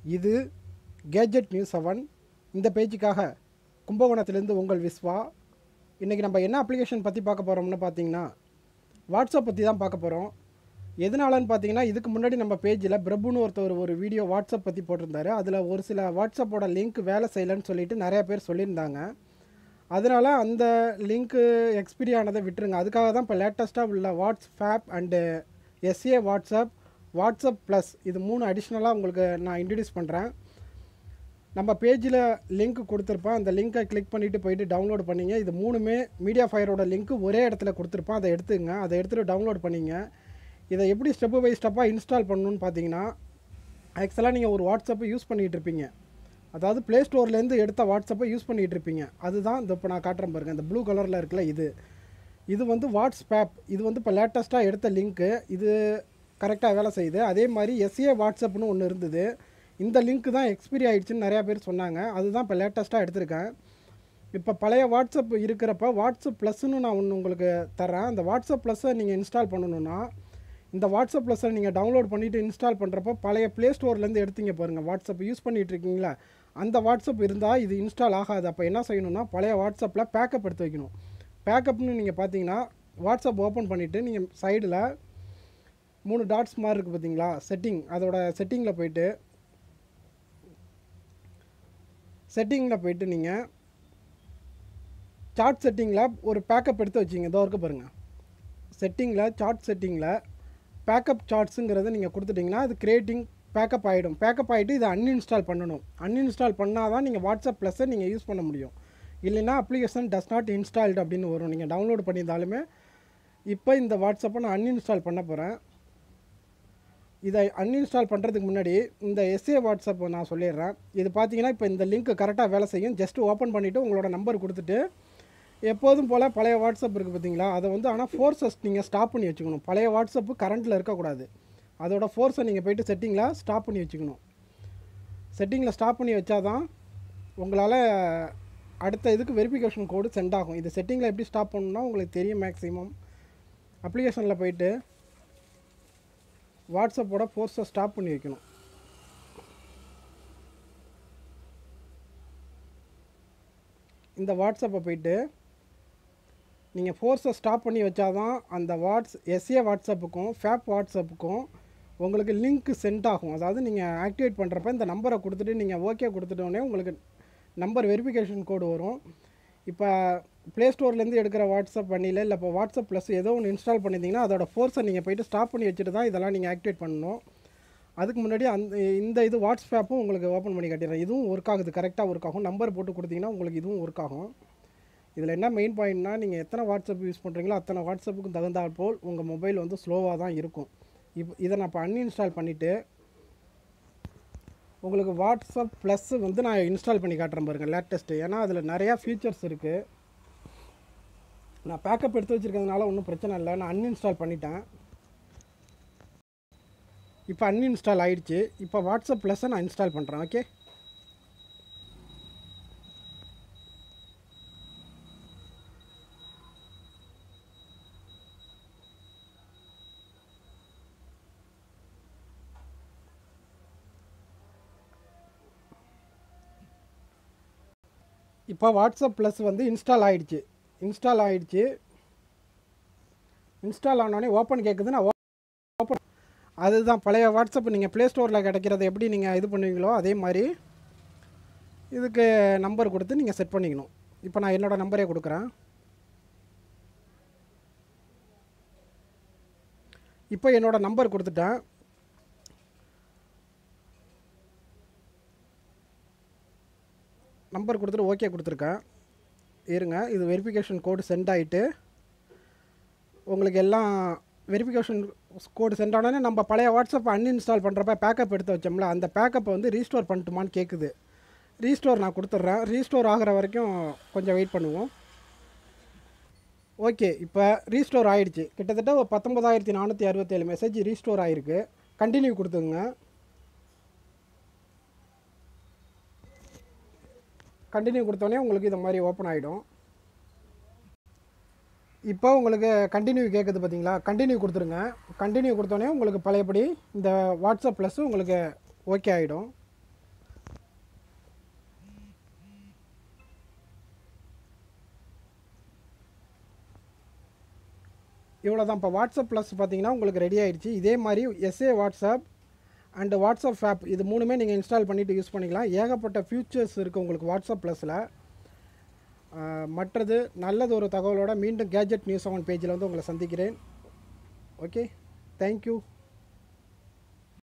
இது gadget news seven இந்த பேஜுக்காக கும்பகோணத்திலேருந்து உங்கள் விஸ்வா இன்றைக்கி நம்ம என்ன அப்ளிகேஷன் பற்றி பார்க்க போகிறோம்னு பார்த்தீங்கன்னா வாட்ஸ்அப் பற்றி தான் பார்க்க போகிறோம் எதனாலன்னு பார்த்தீங்கன்னா இதுக்கு முன்னாடி நம்ம பேஜில் பிரபுன்னு ஒருத்தர் ஒரு வீடியோ வாட்ஸ்அப் பற்றி போட்டிருந்தாரு அதில் ஒரு சில வாட்ஸ்அப்போட லிங்க் வேலை செய்யலைன்னு சொல்லிட்டு நிறைய பேர் சொல்லியிருந்தாங்க அதனால் அந்த லிங்க்கு எக்ஸ்பிரி ஆனதை விட்டுருங்க அதுக்காக தான் இப்போ லேட்டஸ்ட்டாக உள்ள WhatsApp and SA WhatsApp WhatsApp plus இது மூணு அடிஷ்னலாக உங்களுக்கு நான் இன்ட்ரடியூஸ் பண்ணுறேன் நம்ம பேஜில் லிங்க் கொடுத்துருப்பேன் அந்த லிங்க்கை கிளிக் பண்ணிவிட்டு போயிட்டு டவுன்லோட் பண்ணிங்க இது மூணுமே மீடியா ஃபயரோட லிங்க்கு ஒரே இடத்துல கொடுத்துருப்பேன் அதை எடுத்துங்க அதை எடுத்துகிட்டு டவுன்லோட் பண்ணிங்க இதை எப்படி ஸ்டெப்பு பை ஸ்டெப்பாக இன்ஸ்டால் பண்ணணும்னு பார்த்தீங்கன்னா ஆக்சுவலாக நீங்கள் ஒரு வாட்ஸ்அப்பை யூஸ் பண்ணிகிட்டு இருப்பீங்க அதாவது ப்ளே ஸ்டோர்லேருந்து எடுத்த வாட்ஸ்அப்பை யூஸ் பண்ணிகிட்டு இருப்பீங்க அதுதான் இந்த இப்போ நான் காட்டுறேன் பாருங்கள் இந்த ப்ளூ கலரில் இருக்குல்ல இது இது வந்து வாட்ஸ்ஆப் இது வந்து இப்போ லேட்டஸ்ட்டாக எடுத்த லிங்க்கு இது கரெக்டாக வேலை செய்யுது அதே மாதிரி எஸ்ஏ வாட்ஸ்அப்னு ஒன்று இருந்தது இந்த லிங்க் தான் எக்ஸ்பிரி ஆயிடுச்சுன்னு நிறையா பேர் சொன்னாங்க அதுதான் இப்போ லேட்டஸ்ட்டாக எடுத்திருக்கேன் இப்போ பழைய வாட்ஸ்அப் இருக்கிறப்ப வாட்ஸ்அப் ப்ளஸ்ன்னு நான் ஒன்று உங்களுக்கு தரேன் அந்த வாட்ஸ்அப் ப்ளஸ்ஸை நீங்கள் இன்ஸ்டால் பண்ணணுன்னா இந்த வாட்ஸ்அப் ப்ளஸ்ஸை நீங்கள் டவுன்லோட் பண்ணிவிட்டு இன்ஸ்டால் பண்ணுறப்போ பழைய ப்ளே ஸ்டோர்லேருந்து எடுத்தீங்க பாருங்கள் வாட்ஸ்அப் யூஸ் பண்ணிகிட்டு இருக்கீங்களா அந்த வாட்ஸ்அப் இருந்தால் இது இன்ஸ்டால் ஆகாது அப்போ என்ன செய்யணும்னா பழைய வாட்ஸ்அப்பில் பேக்கப் எடுத்து வைக்கணும் பேக்கப்னு நீங்கள் பார்த்தீங்கன்னா வாட்ஸ்அப் ஓப்பன் பண்ணிவிட்டு நீங்கள் சைடில் மூணு டாட்ஸ் மாதிரி இருக்குது பார்த்தீங்களா செட்டிங் அதோட செட்டிங்கில் போயிட்டு செட்டிங்கில் போயிட்டு நீங்கள் சார்ட் செட்டிங்கில் ஒரு பேக்கப் எடுத்து வச்சிங்க இதோ இருக்க பாருங்கள் செட்டிங்கில் சார்ட் செட்டிங்கில் பேக்கப் சார்ட்ஸுங்கிறத நீங்கள் கொடுத்துட்டிங்கன்னா அது கிரியேட்டிங் பேக்கப் ஆகிடும் பேக்கப் ஆகிட்டு இதை அன்இன்ஸ்டால் பண்ணணும் அன்இன்ஸ்டால் பண்ணால் தான் நீங்கள் வாட்ஸ்அப் ப்ளஸ்ஸை நீங்கள் யூஸ் பண்ண முடியும் இல்லைன்னா அப்ளிகேஷன் டஸ் நாட் இன்ஸ்டால்டு அப்படின்னு வரும் நீங்கள் டவுன்லோட் பண்ணியிருந்தாலுமே இப்போ இந்த வாட்ஸ்அப்பை நான் அன்இன்ஸ்டால் பண்ண போகிறேன் இதை அன்இன்ஸ்டால் பண்ணுறதுக்கு முன்னாடி இந்த எஸ்ஏ வாட்ஸ்அப் நான் சொல்லிடுறேன் இது பார்த்தீங்கன்னா இப்போ இந்த லிங்க் கரெக்டாக வேலை செய்யும் ஜஸ்ட் ஓப்பன் பண்ணிவிட்டு உங்களோட நம்பர் கொடுத்துட்டு எப்போதும் போல் பழைய வாட்ஸ்அப் இருக்குது பார்த்தீங்களா அதை வந்து ஆனால் ஃபோர்ஸஸ் நீங்கள் ஸ்டாப் பண்ணி வச்சுக்கணும் பழைய வாட்ஸ்அப்பு கரண்ட்டில் இருக்கக்கூடாது அதோட ஃபோர்ஸை நீங்கள் போயிட்டு செட்டிங்கில் ஸ்டாப் பண்ணி வச்சுக்கணும் செட்டிங்கில் ஸ்டாப் பண்ணி வச்சா தான் உங்களால் அடுத்த இதுக்கு வெரிஃபிகேஷன் கோடு சென்ட் ஆகும் இது செட்டிங்கில் எப்படி ஸ்டாப் பண்ணணும்னா உங்களுக்கு தெரியும் மேக்ஸிமம் அப்ளிகேஷனில் போயிட்டு வாட்ஸ்அப்போட ஃபோர்ஸை ஸ்டாப் பண்ணி வைக்கணும் இந்த வாட்ஸ்அப்பை போயிட்டு நீங்கள் ஃபோர்ஸை ஸ்டாப் பண்ணி வச்சாதான் அந்த வாட்ஸ் எஸ்ஏ வாட்ஸ்அப்புக்கும் ஃபேப் வாட்ஸ்அப்புக்கும் உங்களுக்கு லிங்க் சென்ட் ஆகும் அதாவது நீங்கள் ஆக்டிவேட் பண்ணுறப்ப இந்த நம்பரை கொடுத்துட்டு நீங்கள் ஓகே கொடுத்துட்டோடனே உங்களுக்கு நம்பர் வெரிஃபிகேஷன் கோடு வரும் இப்போ ப்ளே ஸ்டோர்லேருந்து எடுக்கிற வாட்ஸ்அப் பண்ணியில் இல்லை இப்போ வாட்ஸ்அப் ப்ளஸ் ஏதோ ஒன்று இன்ஸ்டால் பண்ணியிருந்தீங்கன்னா அதோட ஃபோர்ஸை நீங்கள் போயிட்டு ஸ்டாப் பண்ணி வச்சுட்டு தான் இதெல்லாம் நீங்கள் ஆக்டிவேட் பண்ணணும் அதுக்கு முன்னாடி அந்த இந்த இது வாட்ஸ்அப்பும் உங்களுக்கு ஓப்பன் பண்ணி காட்டிடுறேன் இதுவும் ஒர்க் ஆகுது கரெக்டாக ஒர்க் ஆகும் நம்பர் போட்டு கொடுத்தீங்கன்னா உங்களுக்கு இதுவும் ஒர்க் ஆகும் இதில் என்ன மெயின் பாயிண்ட்னா நீங்கள் எத்தனை வாட்ஸ்அப் யூஸ் பண்ணுறீங்களோ அத்தனை வாட்ஸ்அப்புக்கும் தகுந்தால் போல் உங்கள் மொபைல் வந்து ஸ்லோவாக தான் இருக்கும் இப்போ இதை நான் இப்போ அன்இன்ஸ்டால் பண்ணிவிட்டு உங்களுக்கு வாட்ஸ்அப் ப்ளஸ் வந்து நான் இன்ஸ்டால் பண்ணி காட்டுறேன் பாருங்கள் லேட்டஸ்ட்டு ஏன்னா அதில் நிறையா ஃபீச்சர்ஸ் இருக்குது நான் பேக்கப் எடுத்து வச்சுருக்கிறதுனால ஒன்றும் பிரச்சனை இல்லை நான் அன்இன்ஸ்டால் பண்ணிட்டேன் இப்போ அன்இன்ஸ்டால் ஆயிடுச்சு இப்போ வாட்ஸ்அப் ப்ளஸ்ஸை நான் இன்ஸ்டால் பண்ணுறேன் ஓகே இப்போ வாட்ஸ்அப் ப்ளஸ் வந்து இன்ஸ்டால் ஆகிடுச்சு இன்ஸ்டால் ஆகிடுச்சு இன்ஸ்டால் ஆனோடனே ஓப்பன் கேட்குது நான் ஓப்பன் அதுதான் பழைய வாட்ஸ்அப் நீங்கள் ப்ளே ஸ்டோரில் கிடைக்கிறத எப்படி நீங்கள் இது பண்ணுவீங்களோ அதே மாதிரி இதுக்கு நம்பர் கொடுத்து நீங்கள் செட் பண்ணிக்கணும் இப்போ நான் என்னோடய நம்பரே கொடுக்குறேன் இப்போ என்னோடய நம்பர் கொடுத்துட்டேன் நம்பர் கொடுத்துட்டு ஓகே கொடுத்துருக்கேன் இருங்க இது வெரிஃபிகேஷன் கோடு சென்ட் ஆகிட்டு உங்களுக்கு எல்லாம் வெரிஃபிகேஷன் கோடு சென்ட் ஆனோடனே நம்ம பழைய வாட்ஸ்அப் அன்இன்ஸ்டால் பண்ணுறப்ப பேக்கப் எடுத்து வச்சோம்ல அந்த பேக்கப்பை வந்து ரீஸ்டோர் பண்ணட்டுமான்னு கேட்குது ரீஸ்டோர் நான் கொடுத்துட்றேன் ரீஸ்டோர் ஆகிற வரைக்கும் கொஞ்சம் வெயிட் பண்ணுவோம் ஓகே இப்போ ரீஸ்டோர் ஆகிடுச்சு கிட்டத்தட்ட ஒரு பத்தொம்பதாயிரத்தி நானூற்றி அறுபத்தேழு மெசேஜ் ரீஸ்டோர் ஆகிருக்கு கண்டினியூ கொடுத்துங்க கண்டினியூ கொடுத்தோன்னே உங்களுக்கு இது மாதிரி ஓப்பன் ஆகிடும் இப்போ உங்களுக்கு கண்டினியூ கேட்குது பார்த்தீங்களா கண்டினியூ கொடுத்துருங்க கண்டினியூ கொடுத்தோன்னே உங்களுக்கு பழையபடி இந்த வாட்ஸ்அப் ப்ளஸ் உங்களுக்கு ஓகே ஆகிடும் இவ்வளோ தான் இப்போ வாட்ஸ்அப் ப்ளஸ் பார்த்தீங்கன்னா உங்களுக்கு ரெடி ஆயிடுச்சு இதே மாதிரி SA WhatsApp and WhatsApp app இது மூணுமே நீங்கள் இன்ஸ்டால் பண்ணிவிட்டு யூஸ் பண்ணிக்கலாம் ஏகப்பட்ட ஃபியூச்சர்ஸ் இருக்குது உங்களுக்கு வாட்ஸ்அப் ப்ளஸில் மற்றது நல்லது ஒரு தகவலோட மீண்டும் கேஜெட் நியூஸ் செவன் பேஜில் வந்து உங்களை சந்திக்கிறேன் ஓகே தேங்க்யூ